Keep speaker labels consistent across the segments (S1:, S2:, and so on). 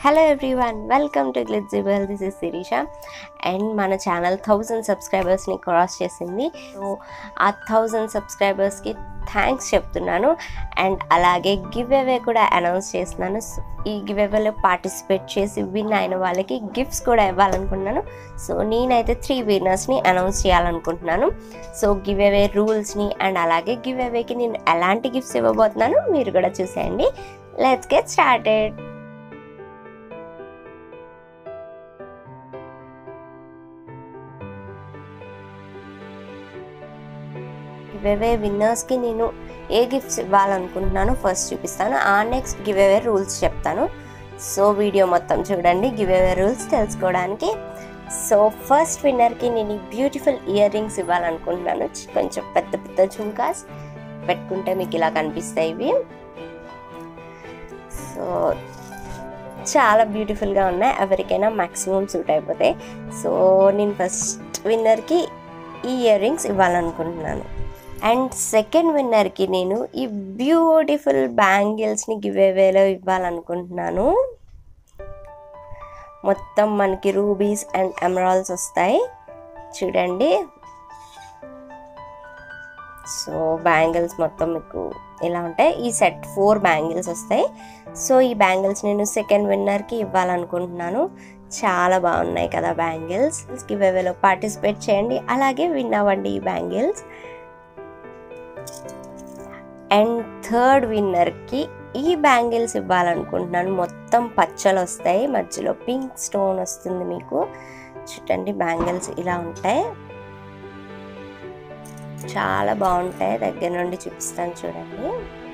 S1: hello everyone welcome to Glitzible this is Sirisha and మన channel thousand సబ్స్క్రైబర్స్ని cross చేసింది so ఆ థౌజండ్ సబ్స్క్రైబర్స్కి థ్యాంక్స్ చెప్తున్నాను అండ్ అలాగే గివ్ అవే కూడా అనౌన్స్ చేస్తున్నాను So, ఈ గివ్ అవేలో పార్టిసిపేట్ చేసి విన్ అయిన వాళ్ళకి గిఫ్ట్స్ కూడా ఇవ్వాలనుకుంటున్నాను సో నేనైతే త్రీ విన్నర్స్ని అనౌన్స్ చేయాలనుకుంటున్నాను సో గివ్ అవే రూల్స్ని అండ్ అలాగే గివ్ అవేకి నేను ఎలాంటి గిఫ్ట్స్ ఇవ్వబోతున్నాను మీరు కూడా చూసేయండి let's get started giveaway విన్నర్స్కి నేను ఏ గిఫ్ట్స్ ఇవ్వాలనుకుంటున్నానో ఫస్ట్ చూపిస్తాను ఆ నెక్స్ట్ గివ్ అవే రూల్స్ చెప్తాను సో వీడియో మొత్తం చూడండి గివ్ అవే రూల్స్ తెలుసుకోవడానికి సో ఫస్ట్ విన్నర్కి నేను ఈ బ్యూటిఫుల్ ఇయర్ రింగ్స్ ఇవ్వాలనుకుంటున్నాను చి- కొంచెం పెద్ద పెద్ద ఝుమ్కాస్ పెట్టుకుంటే మీకు ఇలా కనిపిస్తాయి ఇవి సో చాలా బ్యూటిఫుల్గా ఉన్నాయి ఎవరికైనా మ్యాక్సిమం సూట్ అయిపోతాయి సో నేను ఫస్ట్ విన్నర్కి ఈ ఇయర్ రింగ్స్ ఇవ్వాలనుకుంటున్నాను అండ్ సెకండ్ విన్నర్కి నేను ఈ బ్యూటిఫుల్ బ్యాంగిల్స్ని గివ్ అవేలో ఇవ్వాలనుకుంటున్నాను మొత్తం మనకి రూబీస్ అండ్ ఎమరాల్స్ వస్తాయి చూడండి సో బ్యాంగిల్స్ మొత్తం మీకు ఇలా ఉంటాయి ఈ సెట్ ఫోర్ బ్యాంగిల్స్ వస్తాయి సో ఈ బ్యాంగిల్స్ నేను సెకండ్ విన్నర్కి ఇవ్వాలనుకుంటున్నాను చాలా బాగున్నాయి కదా బ్యాంగిల్స్ గివ్ అవేలో పార్టిసిపేట్ చేయండి అలాగే విన్ అవ్వండి ఈ బ్యాంగిల్స్ అండ్ థర్డ్ విన్నర్కి ఈ బ్యాంగిల్స్ ఇవ్వాలనుకుంటున్నాను మొత్తం పచ్చలు వస్తాయి మధ్యలో పింక్ స్టోన్ వస్తుంది మీకు చూడండి బ్యాంగిల్స్ ఇలా ఉంటాయి చాలా బాగుంటాయి దగ్గర నుండి చూపిస్తాను చూడండి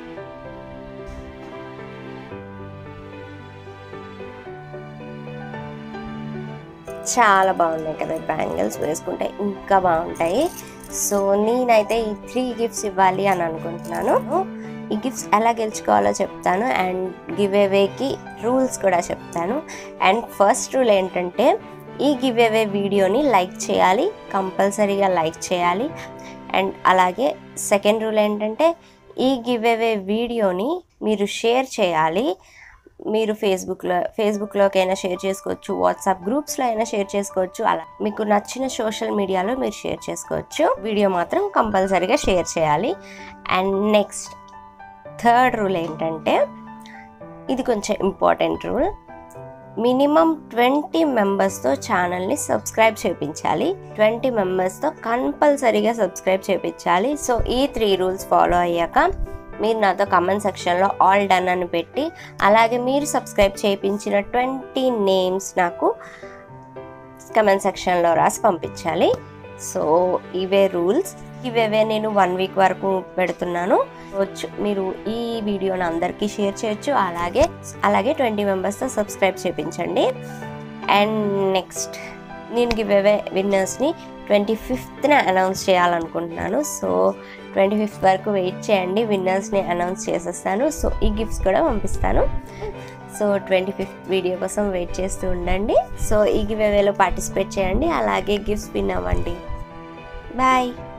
S1: చాలా బాగున్నాయి కదా బ్యాంగిల్స్ వేసుకుంటే ఇంకా బాగుంటాయి సో నేనైతే ఈ త్రీ గిఫ్ట్స్ ఇవ్వాలి అని అనుకుంటున్నాను ఈ గిఫ్ట్స్ ఎలా గెలుచుకోవాలో చెప్తాను అండ్ గివ్ అవేకి రూల్స్ కూడా చెప్తాను అండ్ ఫస్ట్ రూల్ ఏంటంటే ఈ గివ్ అవే వీడియోని లైక్ చేయాలి కంపల్సరీగా లైక్ చేయాలి అండ్ అలాగే సెకండ్ రూల్ ఏంటంటే ఈ గివ్ అవే వీడియోని మీరు షేర్ చేయాలి మీరు ఫేస్బుక్లో ఫేస్బుక్లోకి అయినా షేర్ చేసుకోవచ్చు వాట్సాప్ గ్రూప్స్లో అయినా షేర్ చేసుకోవచ్చు అలా మీకు నచ్చిన సోషల్ మీడియాలో మీరు షేర్ చేసుకోవచ్చు వీడియో మాత్రం కంపల్సరీగా షేర్ చేయాలి అండ్ నెక్స్ట్ థర్డ్ రూల్ ఏంటంటే ఇది కొంచెం ఇంపార్టెంట్ రూల్ మినిమం ట్వంటీ మెంబర్స్తో ఛానల్ని సబ్స్క్రైబ్ చేయించాలి ట్వంటీ మెంబర్స్తో కంపల్సరీగా సబ్స్క్రైబ్ చేయించాలి సో ఈ త్రీ రూల్స్ ఫాలో అయ్యాక మీరు నాతో కమెంట్ సెక్షన్లో ఆల్ డన్ అని పెట్టి అలాగే మీరు సబ్స్క్రైబ్ చేయించిన ట్వంటీ నేమ్స్ నాకు కమెంట్ సెక్షన్లో రాసి పంపించాలి సో ఇవే రూల్స్ ఇవేవే నేను వన్ వీక్ వరకు పెడుతున్నాను వచ్చు మీరు ఈ వీడియోని అందరికీ షేర్ చేయొచ్చు అలాగే అలాగే ట్వంటీ మెంబర్స్తో సబ్స్క్రైబ్ చేయించండి అండ్ నెక్స్ట్ నేను గివ్ అవే విన్నర్స్ని ట్వంటీ ఫిఫ్త్న అనౌన్స్ చేయాలనుకుంటున్నాను సో ట్వంటీ ఫిఫ్త్ వరకు వెయిట్ చేయండి విన్నర్స్ని అనౌన్స్ చేసేస్తాను సో ఈ గిఫ్ట్స్ కూడా పంపిస్తాను సో ట్వంటీ ఫిఫ్త్ వీడియో కోసం వెయిట్ చేస్తూ ఉండండి సో ఈ గివ్ అవేలో పార్టిసిపేట్ చేయండి అలాగే గిఫ్ట్స్ విన్ అవ్వండి బాయ్